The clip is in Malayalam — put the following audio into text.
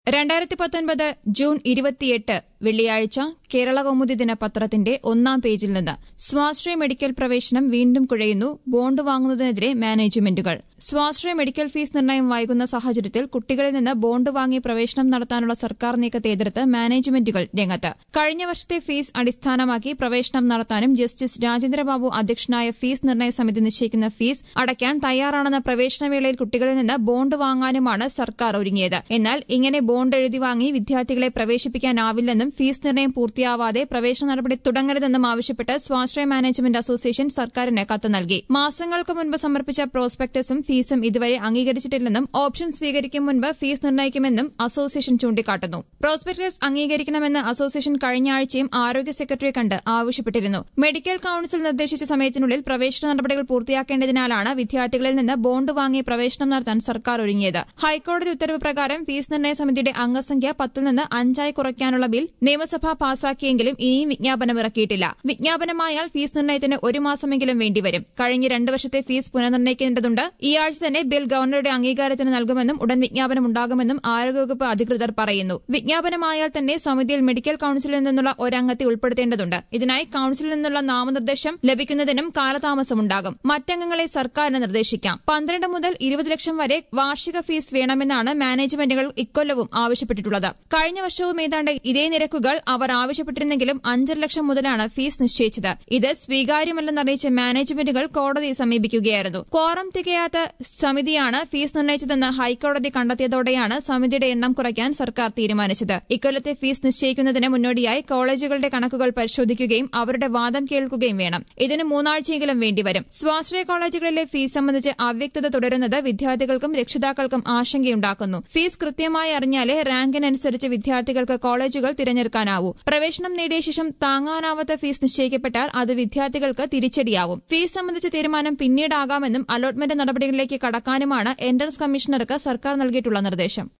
രണ്ടായിരത്തി പത്തൊൻപത് ജൂൺ ഇരുപത്തിയെട്ട് വെള്ളിയാഴ്ച കേരള കൗമുദി ദിനപത്രത്തിന്റെ ഒന്നാം പേജിൽ നിന്ന് സ്വാശ്രയ മെഡിക്കൽ പ്രവേശനം വീണ്ടും കുഴയുന്നു ബോണ്ട് വാങ്ങുന്നതിനെതിരെ മാനേജ്മെന്റുകൾ സ്വാശ്രയ മെഡിക്കൽ ഫീസ് നിർണ്ണയം വൈകുന്ന സാഹചര്യത്തിൽ കുട്ടികളിൽ നിന്ന് ബോണ്ട് വാങ്ങി പ്രവേശനം നടത്താനുള്ള സർക്കാർ നീക്കത്തെ എതിർത്ത് മാനേജ്മെന്റുകൾ രംഗത്ത് കഴിഞ്ഞ വർഷത്തെ ഫീസ് അടിസ്ഥാനമാക്കി പ്രവേശനം നടത്താനും ജസ്റ്റിസ് രാജേന്ദ്രബാബു അധ്യക്ഷനായ ഫീസ് നിർണ്ണയ സമിതി നിശ്ചയിക്കുന്ന ഫീസ് അടയ്ക്കാൻ തയ്യാറാണെന്ന പ്രവേശനവേളയിൽ കുട്ടികളിൽ നിന്ന് ബോണ്ട് വാങ്ങാനുമാണ് സർക്കാർ ഒരുങ്ങിയത് എന്നാൽ ഇങ്ങനെ ബോണ്ട് എഴുതി വാങ്ങി വിദ്യാർത്ഥികളെ പ്രവേശിപ്പിക്കാനാവില്ലെന്നും ഫീസ് നിർണ്ണയം പൂർത്തിയാവാതെ പ്രവേശന നടപടി തുടങ്ങരുതെന്നും ആവശ്യപ്പെട്ട് സ്വാശ്രയ മാനേജ്മെന്റ് അസോസിയേഷൻ സർക്കാരിന് കത്ത് നൽകി മാസങ്ങൾക്ക് മുൻപ് സമർപ്പിച്ച പ്രോസ്പെക്ടസും ഫീസും ഇതുവരെ അംഗീകരിച്ചിട്ടില്ലെന്നും ഓപ്ഷൻ സ്വീകരിക്കും മുൻപ് ഫീസ് നിർണ്ണയിക്കുമെന്നും അസോസിയേഷൻ ചൂണ്ടിക്കാട്ടുന്നു പ്രോസ്പെക്ടസ് അംഗീകരിക്കണമെന്ന് അസോസിയേഷൻ കഴിഞ്ഞ ആഴ്ചയും ആരോഗ്യ സെക്രട്ടറിയെ കണ്ട് ആവശ്യപ്പെട്ടിരുന്നു മെഡിക്കൽ കൌൺസിൽ നിർദ്ദേശിച്ച സമയത്തിനുള്ളിൽ പ്രവേശന നടപടികൾ പൂർത്തിയാക്കേണ്ടതിനാലാണ് വിദ്യാർത്ഥികളിൽ നിന്ന് ബോണ്ട് വാങ്ങി പ്രവേശനം നടത്താൻ സർക്കാർ ഒരുങ്ങിയത് ഹൈക്കോടതി ഉത്തരവ് പ്രകാരം ഫീസ് നിർണ്ണയ സമിതിയുടെ അംഗസംഖ്യ പത്തിൽ നിന്ന് അഞ്ചായി കുറയ്ക്കാനുള്ള ബിൽ നിയമസഭ പാസാക്കിയെങ്കിലും ഇനിയും വിജ്ഞാപനം ഇറക്കിയിട്ടില്ല വിജ്ഞാപനമായാൽ ഫീസ് നിർണ്ണയത്തിന് ഒരു മാസമെങ്കിലും വേണ്ടിവരും കഴിഞ്ഞ രണ്ട് വർഷത്തെ ഫീസ് പുനർനിർണ്ണയിക്കേണ്ടതുണ്ട് ഈ ആഴ്ച തന്നെ ബിൽ ഗവർണറുടെ അംഗീകാരത്തിന് നൽകുമെന്നും ഉടൻ വിജ്ഞാപനം ഉണ്ടാകുമെന്നും ആരോഗ്യവകുപ്പ് അധികൃതർ പറയുന്നു വിജ്ഞാപനമായാൽ തന്നെ സമിതിയിൽ മെഡിക്കൽ കൌൺസിലിൽ നിന്നുള്ള ഒരംഗത്തെ ഉൾപ്പെടുത്തേണ്ടതുണ്ട് ഇതിനായി കൌൺസിലിൽ നിന്നുള്ള നാമനിർദ്ദേശം ലഭിക്കുന്നതിനും കാലതാമസമുണ്ടാകും മറ്റംഗങ്ങളെ സർക്കാരിന് നിർദ്ദേശിക്കാം പന്ത്രണ്ട് മുതൽ ഇരുപത് ലക്ഷം വരെ വാർഷിക ഫീസ് വേണമെന്നാണ് മാനേജ്മെന്റുകൾ ഇക്കൊല്ലവും ആവശ്യപ്പെട്ടിട്ടുള്ളത് കഴിഞ്ഞ വർഷവും ഏതാണ്ട് ഇതേ നിരക്കുകൾ അവർ ആവശ്യപ്പെട്ടിരുന്നെങ്കിലും അഞ്ചര ലക്ഷം മുതലാണ് ഫീസ് നിശ്ചയിച്ചത് ഇത് സ്വീകാര്യമല്ലെന്നറിയിച്ച് മാനേജ്മെന്റുകൾ കോടതിയെ സമീപിക്കുകയായിരുന്നു ക്വാറം തികയാത്ത സമിതിയാണ് ഫീസ് നിർണ്ണയിച്ചതെന്ന് ഹൈക്കോടതി കണ്ടെത്തിയതോടെയാണ് സമിതിയുടെ എണ്ണം കുറയ്ക്കാൻ സർക്കാർ തീരുമാനിച്ചത് ഇക്കൊല്ലത്തെ ഫീസ് നിശ്ചയിക്കുന്നതിന് മുന്നോടിയായി കോളേജുകളുടെ കണക്കുകൾ പരിശോധിക്കുകയും അവരുടെ വാദം കേൾക്കുകയും വേണം ഇതിന് മൂന്നാഴ്ചയെങ്കിലും വേണ്ടിവരും സ്വാശ്രയ കോളേജുകളിലെ ഫീസ് സംബന്ധിച്ച് അവ്യക്തത തുടരുന്നത് വിദ്യാർത്ഥികൾക്കും രക്ഷിതാക്കൾക്കും ആശങ്കയുണ്ടാക്കുന്നു ഫീസ് കൃത്യമായി അറിഞ്ഞാലേ റാങ്കിനനുസരിച്ച് വിദ്യാർത്ഥികൾക്ക് കോളേജുകൾ തിരഞ്ഞെടുക്കാനാവൂ പ്രവേശനം നേടിയ ശേഷം താങ്ങാനാവാത്ത ഫീസ് നിശ്ചയിക്കപ്പെട്ടാൽ അത് വിദ്യാർത്ഥികൾക്ക് തിരിച്ചടിയാവും ഫീസ് സംബന്ധിച്ച തീരുമാനം പിന്നീടാകാമെന്നും അലോട്ട്മെന്റ് നടപടികളിലേക്ക് കടക്കാനുമാണ് എൻട്രൻസ് കമ്മീഷണർക്ക് സർക്കാർ നൽകിയിട്ടുള്ള നിർദ്ദേശം